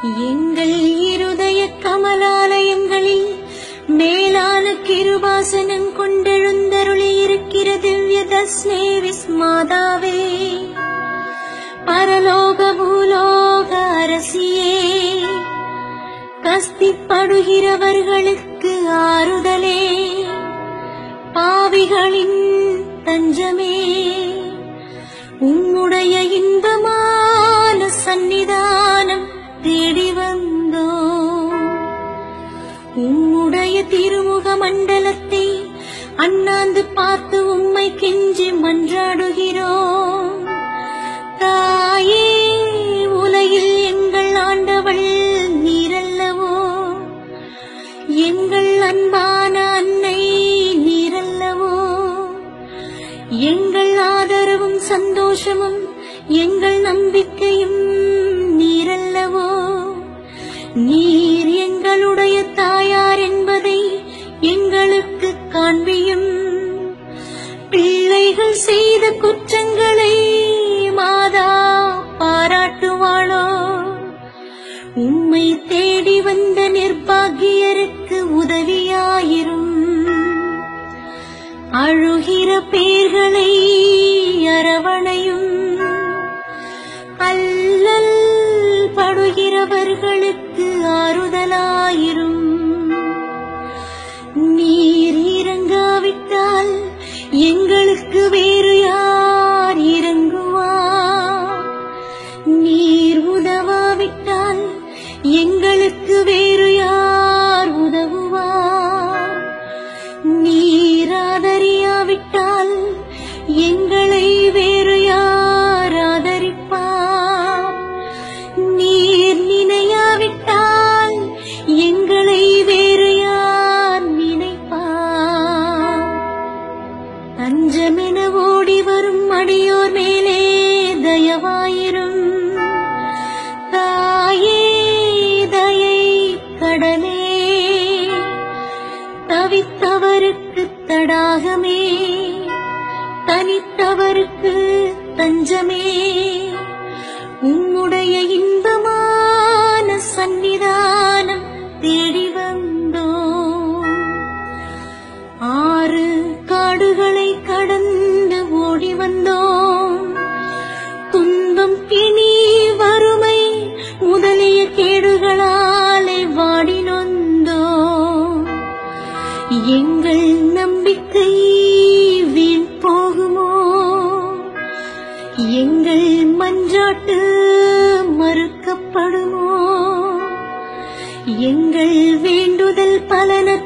எங்கள் இருதய கமலாலயங்களில் மேலான கிருபாசனம் கொண்டெழுந்தருளி இருக்கிற திவ்ய தஸ்மே விஸ்மாதாவே பரலோக பூலோக அரசியே கஸ்திப்படுகிறவர்களுக்கு ஆறுதலே பாவிகளின் தஞ்சமே உம்முடைய இன்பமான சந்நிதானம் தேடி வந்தோம் உம்முடைய திருமுக மண்டலத்தை அண்ணாந்து பார்த்து உம்மை கெஞ்சி மன்றாடுகிறோம் தாயே உலகில் எங்கள் ஆண்டவள் நீரல்லவோ எங்கள் அன்பான அன்னை நீரல்லவோ எங்கள் ஆதரவும் சந்தோஷமும் எங்கள் நம்பிக்கையும் நீரல்லவோ நீர் எங்களுடைய தாயார் என்பதை எங்களுக்கு காண்பியும் பிள்ளைகள் செய்த குற்றங்களை மாதா பாராட்டுவாளோ உம்மை தேடி வந்த நிர்பாகியருக்கு உதவியாயிரும் அழுகிற பேர்களை அரவணையும் அல்லல் படுகிறவர்களுக்கு ஆறுதலாயிரும் நீர் இறங்காவிட்டால் எங்களுக்கு வேறு யார் இறங்குவார் நீர் உதவாவிட்டால் எங்களுக்கு வேறு யார் உதவுவார் நீர் ஆதரியாவிட்டால் எங்களை வேறு யார் ஆதரிப்பார் நீர் நினையாவிட்டால் எங்களை வேறு யார் நினைப்பார் அஞ்சமென ஓடி வரும் அடியோர் மேலே தயவாயிரும் தாயே தயை கடலே தவித்தவருக்கு தடாகமே தனித்தவருக்கு தஞ்சமே உம்முடைய இன்பமான சந்நிதானம் தேடி வந்தோம் ஆறு காடுகளை கடந்து ஓடி வந்தோம் துன்பம் பிணி வறுமை முதலிய கேடுகளாலே வாடி நொந்தோம் எங்கள் நம்பிக்கை வீண் போகுமோ எங்கள் மன்றாட்டு மறுக்கப்படுமோ எங்கள் வேண்டுதல் பலனற்று